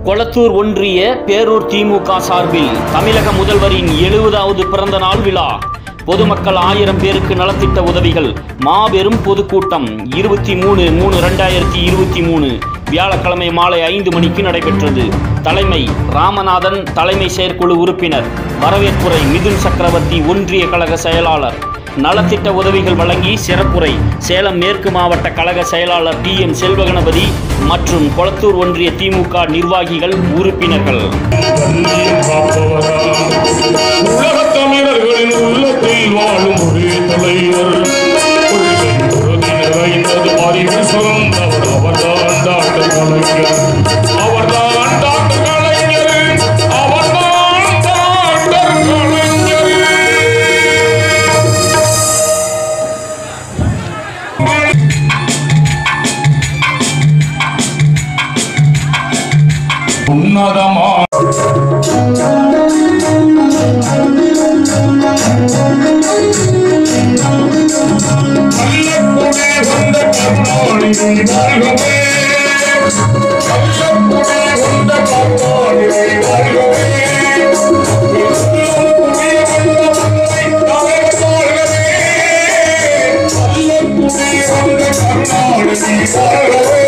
கொளத்தூர் ஒன்றிய பேரூர் திமுக சார்பில் தமிழக முதல்வரின் எழுபதாவது பிறந்த நாள் விழா பொதுமக்கள் ஆயிரம் பேருக்கு நலத்திட்ட உதவிகள் மாபெரும் பொதுக்கூட்டம் இருபத்தி மூணு மூணு ரெண்டாயிரத்தி இருபத்தி மூணு வியாழக்கிழமை மாலை ஐந்து மணிக்கு நடைபெற்றது தலைமை ராமநாதன் தலைமை செயற்குழு உறுப்பினர் வரவேற்புரை மிதுன் சக்கரவர்த்தி ஒன்றிய கழக செயலாளர் நலத்திட்ட உதவிகள் வழங்கி சிறப்புரை சேலம் மேற்கு மாவட்ட கழக செயலாளர் டி எம் செல்வகணபதி மற்றும் கொளத்தூர் ஒன்றிய திமுக நிர்வாகிகள் உறுப்பினர்கள் கண்ணியம் காப்பவரா உலகத் தமிழர்களின் உள்ளத்தில் வாழும் ஒரே தலைவர் கொள்கை உறுதி நிறைந்தது அறிவு சுரந்தவர் அவர்தான் டாக்டர் கலைஞர் அவர்தான் டாக்டர் கலைஞர் அவர்தான் டாக்டர் கலைஞர் உன்னதமா கள்ளக்குடி வந்த கருணாநிதி வாழ்கவே கள்ளக்குடி வந்த கருணாநிதி வாழ்கவே கள்ளக்குடி வந்த தந்தை தலைவர் வாழ்கவே கள்ளக்குடி வந்த கருணாநிதி வாழ்கவே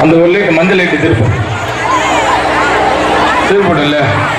அந்த ஒரு லைட் மஞ்சள் லைட்டு திருப்பம் திருப்படல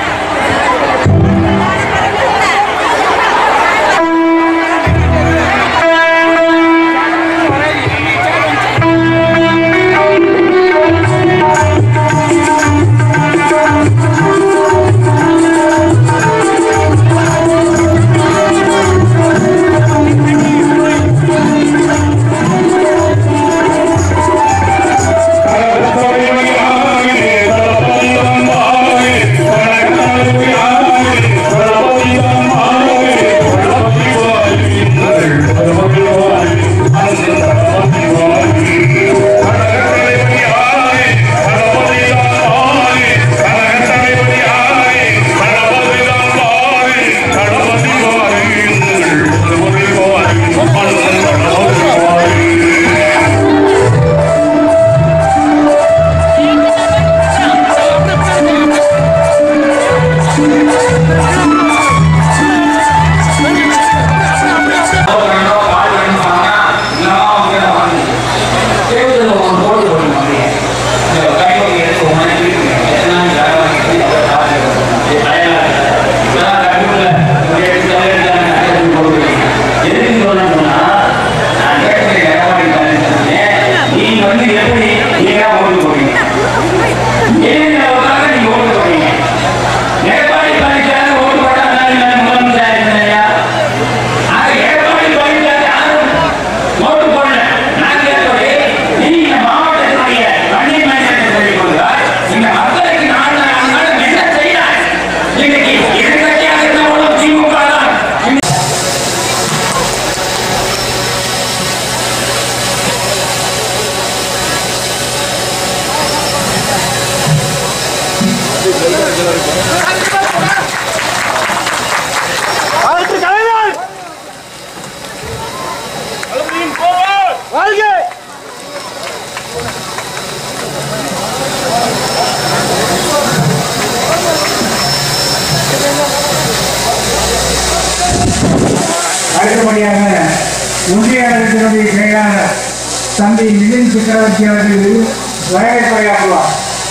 அடுத்தபடியாக ஒன்றிய அரசினுடைய செயலாளர் தம்பி மிலின் சக்கரவர்த்தி அவர்கள் வரவேற்புரையாற்றுவார்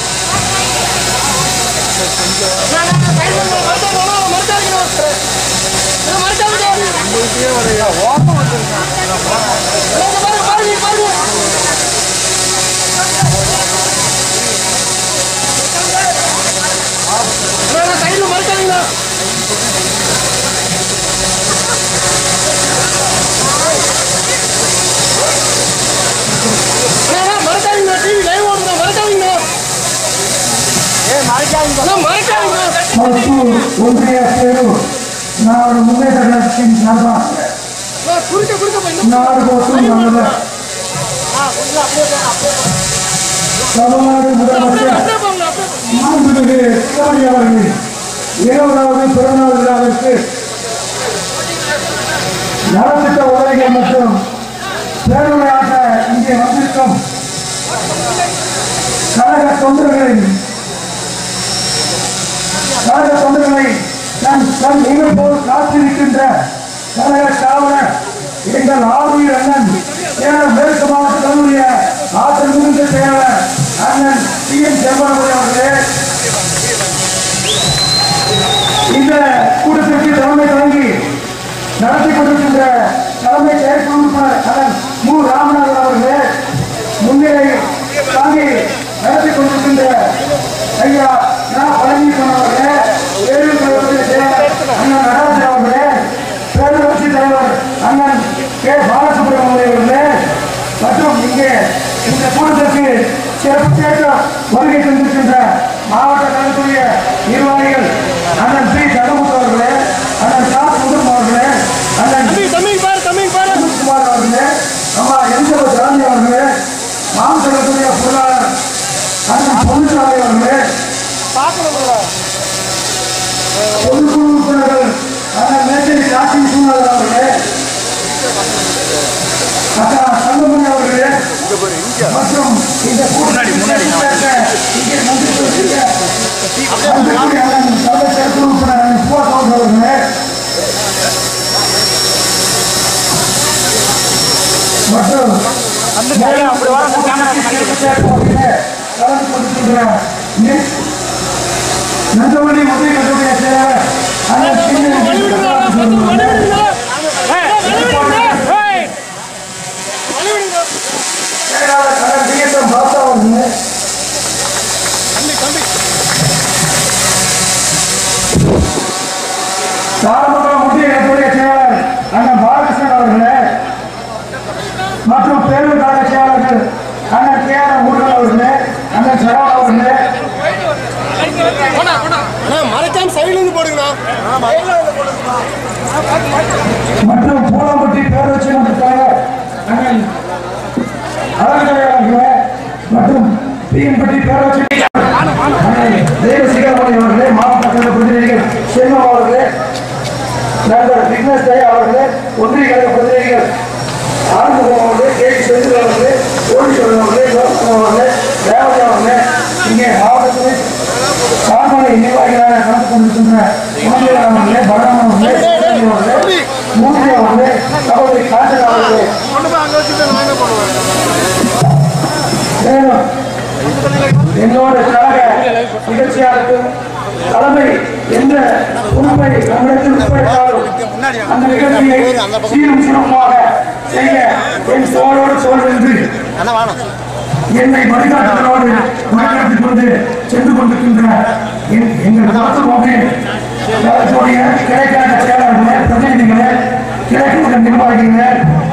மருத்துவ ஒன்றிய பேரூர் நாடு முன்னேற்ற கழகத்தின் சார்பாக நாடு போற்றும் நமது தமிழ்நாடு முதலமைச்சர் மாண்புமிகு சிவாஜி அவர்கள் இருபதாவது பிறந்தநாள் விழாவிற்கு நலத்திட்ட உதவிகள் மற்றும் பேருரையாக இங்கே வந்திருக்கும் கழக தொண்டர்களின் கழக தொண்டர்களை தன் தன் இனம் போல் காத்திருக்கின்ற கழக காவலர் எங்கள் ஆர்வீர் அண்ணன் சேலம் மேற்கு மாவட்ட கல்லூரிய ஆற்றல் மிகுந்த செயலர் அண்ணன் டி என் செல்வராஜ் அவர்களே இந்த கூட்டத்திற்கு தலைமை தாங்கி நடத்தி கொண்டிருக்கின்ற தலைமை செயற்குழு உறுப்பினர் அண்ணன் மு ராமநாதன் அவர்களே முன்னிலை தாங்கி நடத்தி கொண்டிருக்கின்ற ஐயா நான் பழனிசாமி அவர்களே வேலூர் கழகத்தின் செயலர் அண்ணன் நடராஜன் அவர்களே பேரூராட்சி தலைவர் அண்ணன் கே பாலசுப்ரமணியம் அவர்களே மற்றும் இங்கே இந்த கூட்டத்திற்கு சிறப்பு வருகை தந்திருக்கின்ற மாவட்ட கழகத்துடைய நிர்வாகிகள் அண்ணன் பி கடமுத்து அவர்களே அண்ணன் கா சுந்தரம் அவர்களே அண்ணன் குமார் அவர்களே அம்மா எலிசபெத் ராணி அவர்களே மாவட்டத்துடைய பொருளாளர் அண்ணன் பொன்னுசாமி அவர்களே பொதுக்குழு உறுப்பினர்கள் அண்ணன் மேச்சேரி காசி சூழல் அவர்களே அக்கா தங்கமணி அவர்களே மற்றும் இந்த கூட்டத்தில் இங்கே வந்திருக்கிற அன்புக்குரிய அண்ணன் தலைமை செயற்குழு உறுப்பினர் அண்ணன் சுபாஷ் அவர்களே மற்றும் கலந்து கொண்டிருக்கின்ற நெ- நந்தவள்ளி உதவி கட்டுடைய செயலாளர் அண்ணன் சின்ன செயலாளர் அண்ணன் பிஎஸ்எம் பாஸ்தா அவர்கள் தாராமங்கலம் ஒன்றிய கட்டுடைய செயலாளர் அண்ணன் பாலகிருஷ்ணன் அவர்களே மற்றும் பேரூர் கழக செயலாளர்கள் அண்ணன் கே ஆர் முருகன் அவர்களே அண்ணன் சரவணன் அவர்களே மறைக்காம சைடுல இருந்து போடுங்கண்ணா மற்றும் பூலாம்பட்டி பேரூராட்சி மன்றக்காக அண்ணன் அழகரை அவர்களே மற்றும் பிஎன்பட்டி பேரூராட்சி அண்ணன் தேவசிகாமணி அவர்களே மாவட்ட கழக பிரதிநிதிகள் செல்வம் அவர்களே நண்பர் விக்னேஷ் தயா அவர்களே ஒன்றிய கழக பிரதிநிதிகள் ஆறுமுகம் அவர்களே கே செந்தில் அவர்களே கோடீஸ்வரன் அவர்களே லோகநாதன் அவர்களே தேவதி அவர்களே இங்கே மாவட்டத்தில் சார்பனை நிர்வாகிகளாக கலந்து கொண்டிருக்கின்ற குழந்தைகள் அவர்களே பலராமன் அவர்களே சிவகங்கை அவர்களே மூர்த்தி அவர்களே சகோதரி காஞ்சனா அவர்களே கொண்டு போய் அங்க வச்சுட்டு நாங்க போடுவோம் மேலும் என்னோட கழக நிகழ்ச்சியாளருக்கும் தலைமை எந்த உண்மை நம்மிடத்தில் உட்பட்டாலும் அந்த நிகழ்ச்சியை சீரும் சிறப்பாக செய்ய என் தோளோடு தோல் என்று அண்ணா வாணம் என்னை வழிகாட்டுகளோடு வழிகாட்டிக் கொண்டு சென்று கொண்டிருக்கின்ற என்- எங்கள் மருத்துவமே அதற்குடைய கிளைக்கழக செயலாளர்களே பிரதிநிதிகளே கிளைக்கழக நிர்வாகிகளே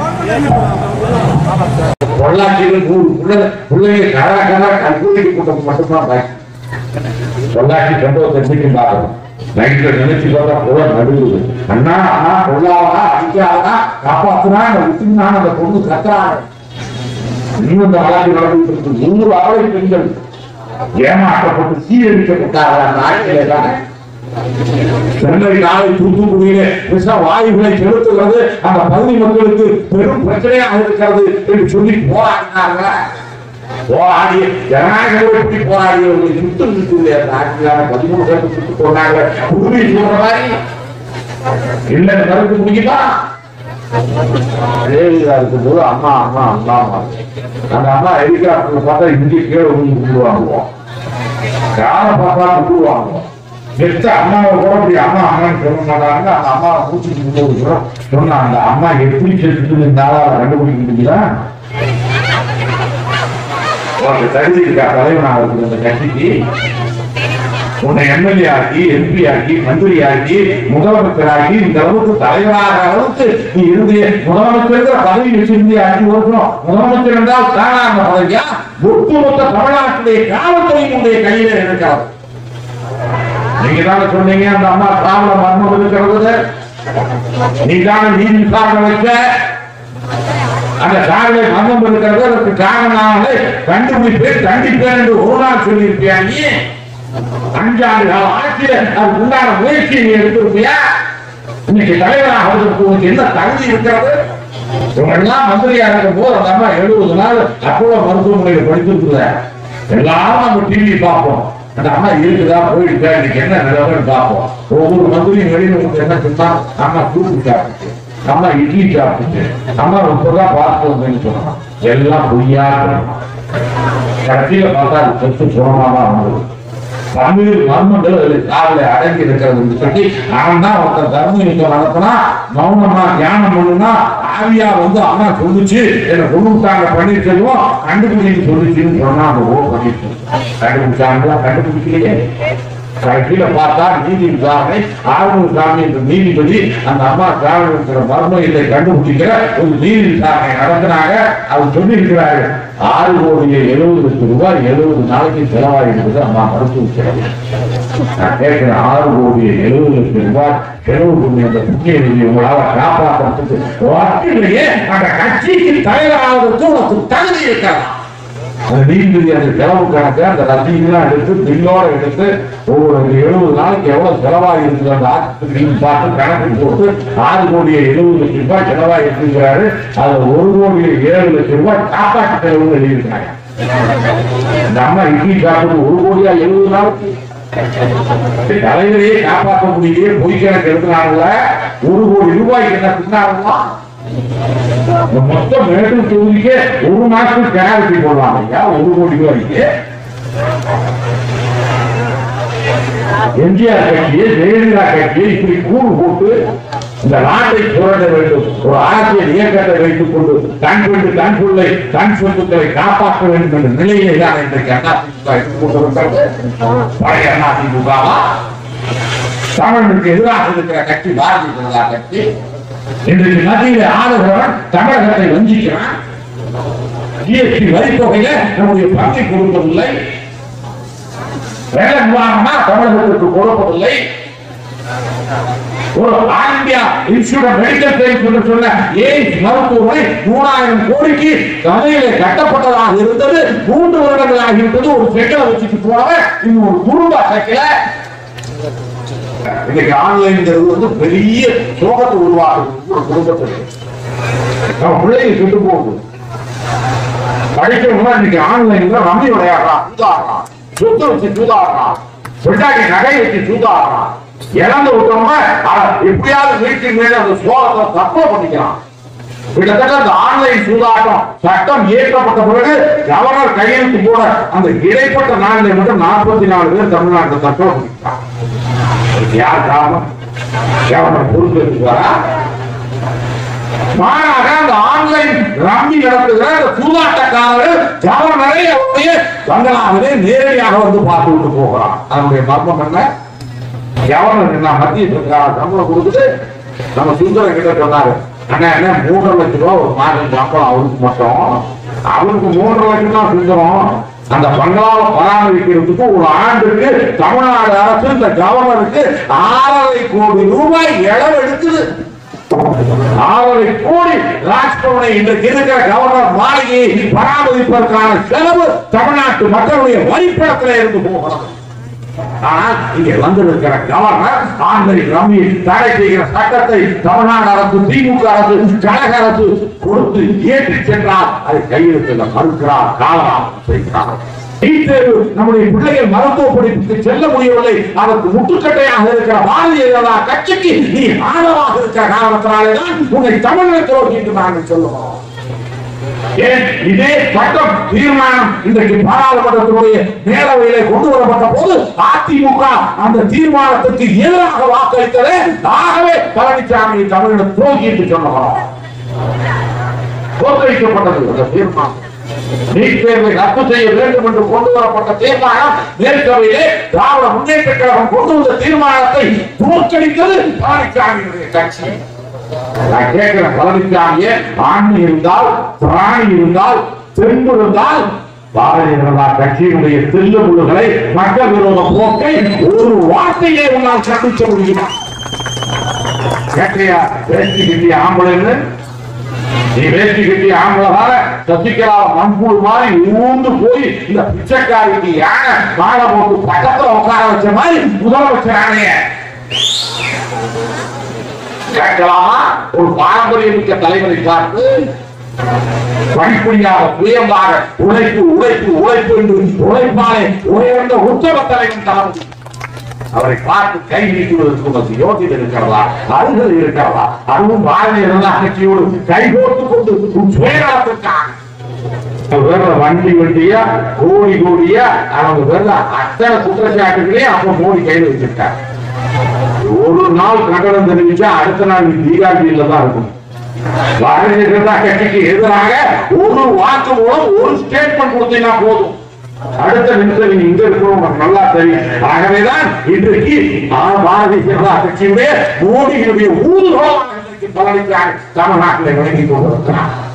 பொள்ளாச்சியில் நூறு பிள்ளை பிள்ளைங்க கரா கரா கல்லூரி கூட்டம் மட்டும்தான் பாக்கி. பொள்ளாச்சி சம்பவத்தை மீட்டி பார்க்கணும் நைட்ல நினைச்சு பார்த்தா புல நடுவுது அண்ணா அண்ணா பொல்லாவா அடிக்காதா காப்பாத்துனா அந்த விட்டுனா அந்த பொண்ணு கத்துறாங்க இன்னும் இந்த வழக்கு நடந்துட்டு இருக்கு நூறு அவளை பெண்கள் ஏமாற்றப்பட்டு சீரழிக்கப்பட்டார்கள் அந்த ஆட்சியிலே தான் சென்னை நாளை தூத்துக்குடியிலே விஷ வாயுகளை செலுத்துகிறது அந்த பகுதி மக்களுக்கு பெரும் பிரச்சனையாக இருக்கிறது என்று சொல்லி போராடினாங்க போராடி ஜனநாயகம் எப்படி போராடியவர்கள் சுட்டு சுட்டு அந்த ஆட்சியான பதிமூணு பேருக்கு சுட்டு போனாங்க உறுதி சொல்ற மாதிரி இல்லை கருத்து முடியுமா ஜெயலலிதா இருக்கும்போது அம்மா அம்மா அம்மா அம்மா அந்த அம்மா ஹெலிகாப்டர்ல பார்த்தா இங்கே கீழே விழுந்து கும்பிடுவாங்க யாரை பார்த்தா கும்பிடுவாங்க நெக்ஸ்ட் அம்மாவை கூட அப்படி அம்மா அம்மான்னு சொல்ல மாட்டாங்க அந்த அம்மாவை மூச்சு கும்பிடுவது சொன்னா அந்த அம்மா எப்படி செலுத்துது இந்த ஆளால கண்டுபிடிக்க முடியுதா உனக்கு தகுதி இருக்கா தலைவனாக இருக்குது அந்த கட்சிக்கு உன்னை எம்எல்ஏ ஆக்கி எம்பி ஆக்கி மந்திரி ஆக்கி முதலமைச்சர் ஆக்கி இந்த அளவுக்கு தலைவராக அளவுக்கு நீ இருந்து முதலமைச்சர் பதவி வச்சிருந்து அஞ்சு வருஷம் முதலமைச்சர் என்றால் சாதாரண பதவியா ஒட்டுமொத்த தமிழ்நாட்டிலே காவல்துறை உடைய கையில இருக்கிறது நீங்க தானே சொன்னீங்க அந்த அம்மா திராவிட மர்மம் இருக்கிறது நீ தானே நீதி விசாரணை வச்ச அந்த சார்பை மர்மம் இருக்கிறது அதற்கு காரணமாக கண்டுபிடிப்பேன் கண்டிப்பேன் என்று ஒரு நாள் சொல்லியிருப்பியா நீ அஞ்சாண்டு கால ஆட்சியில அதுக்கு உண்டான முயற்சியை நீ எடுத்திருப்பியா இன்னைக்கு தலைவராக அவருக்கு உனக்கு என்ன தகுதி இருக்கிறது இவங்கெல்லாம் மந்திரியா இருக்கும் போது அந்த அம்மா எழுபது நாள் அப்போலோ மருத்துவமனையில் படிச்சிருக்குற எல்லாரும் நம்ம டிவி பார்ப்போம் அந்த அம்மா இருக்குதா போயிடுதா இன்னைக்கு என்ன நிலவரம் பார்ப்போம் ஒவ்வொரு மந்திரியும் வெளியில வந்து என்ன சொன்னா அம்மா தூக்கு சாப்பிட்டு அம்மா இட்லி சாப்பிட்டு அம்மா இப்பதான் பார்த்து வந்தேன்னு சொன்னான் எல்லாம் பொய்யா கடைசியில பார்த்தா அது சொத்து சுரமா தான் வந்தது தமிழ் மர்மங்கள் அதில் காவலை அடங்கி இருக்கிறது சொல்லி அவன் தான் ஒருத்தர் தர்ம யுத்தம் நடத்தினா மௌனமா தியானம் பண்ணுனா ஆவியா வந்து அம்மா சொல்லுச்சு என்ன கொண்டுட்டாங்க பன்னீர்செல்வம் கண்டுபிடிச்சு சொல்லுச்சுன்னு சொன்னா அந்த ஓ பன்னீர்செல்வம் கண்டுபிடிச்சாங்களா கண்டுபிடிக்கலையே கடைசியில பார்த்தா நீதி விசாரணை ஆறுநூறு சாமி என்ற நீதிபதி அந்த அம்மா டிராவல் இருக்கிற மர்ம இதை கண்டுபிடிக்கிற ஒரு நீதி விசாரணை நடத்தினாங்க அவர் சொல்லி இருக்கிறாரு ஆறு கோடியே எழுபது லட்சம் ரூபாய் எழுபது நாளைக்கு செலவாகிருக்குது அம்மா மருத்துவ செலவு நான் கேட்கிறேன் ஆறு கோடியே எழுபது லட்சம் ரூபாய் செலவு பண்ணி அந்த புண்ணிய நிதி உங்களால காப்பாற்றுறதுக்கு வாக்கிலேயே அந்த கட்சிக்கு தலைவராவதற்கு உனக்கு தகுதி இருக்கலாம் அந்த நீதிபதி அந்த செலவு கணக்கு அந்த ரசீதுலாம் எடுத்து பில்லோட எடுத்து ஒவ்வொரு எழுபது நாளைக்கு எவ்வளவு செலவாகி இருக்குது அந்த ஆஸ்பத்திரின்னு பார்த்து கணக்கு போட்டு ஆறு கோடியே எழுபது லட்சம் ரூபாய் செலவாகி இருக்குங்கிறாரு அது ஒரு கோடியே ஏழு லட்சம் ரூபாய் காப்பாற்று செலவுன்னு எழுதியிருக்காங்க இந்த அம்மா இட்லி சாப்பிட்டு ஒரு கோடியா எழுபது நாளைக்கு தலைவரையே காப்பாற்ற முடியலையே பொய் கணக்கு எடுக்கிறாங்கல்ல ஒரு கோடி ரூபாய்க்கு என்ன தின்னாங்களா இந்த மொத்த மேட்டூர் தொகுதிக்கு ஒரு மாசத்துக்கு பெனால்டி போடுவாங்க ஐயா ஒரு கோடி ரூபாய்க்கு எம்ஜிஆர் கட்சியை ஜெயலலிதா கட்சியை இப்படி கூறு போட்டு இந்த நாட்டை புரட்ட வேண்டும் ஒரு அரசியல் இயக்கத்தை வைத்துக் கொண்டு தன் வீட்டு தன் பிள்ளை தன் சொத்துக்களை காப்பாற்ற வேண்டும் என்ற நிலையிலே தான் இன்றைக்கு அதிமுக இருந்து கொண்டிருக்கிறது பழைய அதிமுகவா தமிழனுக்கு எதிராக இருக்கிற கட்சி பாரதிய ஜனதா கட்சி இன்றைக்கு மத்தியில ஆளுகிறவன் தமிழகத்தை வஞ்சிக்கிறான் ஜிஎஸ்டி வரி தொகையில நம்முடைய பங்கை கொடுப்பதில்லை வேலை நிவாரணமா தமிழகத்திற்கு கொடுப்பதில்லை ஒரு All India Institute of Medical Science என்று சொன்ன எய்ம்ஸ் மருத்துவமனை மூணாயிரம் கோடிக்கு கதையில கட்டப்பட்டதாக இருந்தது மூன்று வருடங்கள் ஆகிவிட்டது ஒரு செங்கலை வச்சுட்டு போனவன் இன்னும் ஒரு குடும்ப அசைக்கல இன்னைக்கு ஆன்லைன்ங்கிறது வந்து பெரிய சோகத்தை உருவாகுது ஒரு குடும்பத்துக்கு நம்ம பிள்ளைங்க கெட்டு போகுது படிக்கிறவங்க இன்னைக்கு ஆன்லைன்ல ரம்மி விளையாடுறான் சூதாடுறான் சொத்து வச்சு சூதாடுறான் பொண்டாட்டி நகை வச்சு சூதாடுறான் இழந்து விட்டவங்க அதை எப்படியாவது வீட்டின் மேல அந்த சோகத்தை தப்ப பண்ணிக்கிறான் கிட்டத்தட்ட அந்த ஆன்லைன் சூதாட்டம் சட்டம் இயற்றப்பட்ட பிறகு கவர்னர் கையெழுத்து போட அந்த இடைப்பட்ட நாளில் மட்டும் நாற்பத்தி நாலு பேர் தமிழ்நாட்டில் தற்கொலை பண்ணிக்கிறான் அதுக்கு யார் காரணம் கவர்னர் பொறுப்பேற்றுவாரா மாறாக அந்த ஆன்லைன் ரம்மி நடத்துகிற அந்த சூதாட்டக்காரர்கள் கவர்னரை அவருடைய பங்களாவிலே நேரடியாக வந்து பார்த்து விட்டு போகிறான் அதனுடைய மர்மம் என்ன கவர்னர் என்ன மத்திய சர்க்கார் சம்பளம் கொடுத்துட்டு நம்ம சுந்தரம் கிட்ட சொன்னாரு அண்ணா என்ன மூன்றரை லட்சம் ரூபாய் ஒரு மாதம் சம்பளம் அவருக்கு மட்டும் அவருக்கு மூன்றரை லட்சம் தான் சுந்தரம் அந்த பங்களாவை பராமரிக்கிறதுக்கு ஒரு ஆண்டுக்கு தமிழ்நாடு அரசு இந்த கவர்னருக்கு ஆறரை கோடி ரூபாய் இழவு எடுக்குது ஆறரை கோடி ராஜ்பவனை இன்றைக்கு இருக்கிற கவர்னர் மாளிகையை பராமரிப்பதற்கான செலவு தமிழ்நாட்டு மக்களுடைய வரிப்படத்தில் இருந்து போகிறது ஆனால் இங்கே வந்திருக்கிற கவர்னர் ஆன்லைன் ரம்மி தடை செய்கிற சட்டத்தை தமிழ்நாடு அரசு திமுக அரசு கழக அரசு கொடுத்து ஏற்றி சென்றால் அதை கையெழுத்துல மறுக்கிறார் காலதாமதம் செய்கிறார் நீட் தேர்வு நம்முடைய பிள்ளைகள் மருத்துவ படிப்புக்கு செல்ல முடியவில்லை அதற்கு முட்டுக்கட்டையாக இருக்கிற பாரதிய ஜனதா கட்சிக்கு நீ ஆதரவாக இருக்கிற காரணத்தினாலே தான் உன்னை தமிழகத்தில் என்று நாங்கள் சொல்லுவோம் ஏன் இதே சட்டம் தீர்மானம் இன்றைக்கு பாராளுமன்றத்தினுடைய மேலவையிலே கொண்டு வரப்பட்ட போது அதிமுக அந்த தீர்மானத்துக்கு எதிராக வாக்களித்ததே ஆகவே பழனிசாமி தமிழின துரோகி என்று சொன்னோம் தோற்கடிக்கப்பட்டது அந்த தீர்மானம் நீட் தேர்வை ரத்து செய்ய வேண்டும் என்று கொண்டு வரப்பட்ட தீர்மானம் மேற்கவையிலே திராவிட முன்னேற்ற கழகம் கொண்டு வந்த தீர்மானத்தை தோற்கடித்தது பழனிசாமியுடைய கட்சி நான் கேட்கிறேன் பழனிசாமியே ஆண்மை இருந்தால் பிராணி இருந்தால் தெம்பு இருந்தால் பாரதிய ஜனதா கட்சியினுடைய செல்லு முள்ளுகளை மக்கள் விரோத போக்கை ஒரு வார்த்தையை உன்னால் கண்டிக்க முடியுமா கேட்கையா வேஷ்டி கட்டிய ஆம்பளைன்னு நீ வேஷ்டி கட்டிய ஆம்பளை சசிகலா மண்புழு மாதிரி ஊந்து போய் இந்த பிச்சைக்காரிக்கு யானை மாலை போட்டு பக்கத்துல உட்கார வச்ச மாதிரி முதலமைச்சர் ஆணைய கேட்கலாமா ஒரு பாரம்பரியம் மிக்க தலைவரை பார்த்து படிப்படியாக புயமாக உழைப்பு உழைப்பு உழைப்பு என்று உழைப்பாலே உயர்ந்த உத்தம தலைவன் தலைமை அவரை பார்த்து கை நீட்டுவதற்கு உனக்கு யோகிதை இருக்கிறதா அருகதை இருக்கிறதா அதுவும் பாரதிய ஜனதா கட்சியோடு கை கோர்த்து கொண்டு உன் சுயநலத்திற்காக வேற வண்டி வண்டியா கோடி கோடியா அவங்க வேற அத்தனை குற்றச்சாட்டுகளே அப்ப மோடி கையில் வச்சிருக்காங்க ஒரு நாள் கட்டணம் தெரிவிச்சா அடுத்த நாள் நீ தீகாட்டியில தான் இருக்கும் பாரதிய ஜனதா கட்சிக்கு எதிராக ஒரு வாக்கு மூலம் ஒரு ஸ்டேட்மெண்ட் கொடுத்தீங்கன்னா போதும் அடுத்த நிமிஷம் நீ இங்க இருக்கணும் உனக்கு நல்லா தெரியும் ஆகவேதான் இன்றைக்கு ஆ- பாரதிய ஜனதா கட்சியுடைய மோடியினுடைய ஊதுகோலாக இன்றைக்கு பழனிசாமி தமிழ்நாட்டில் விளங்கி கொண்டிருக்கிறார்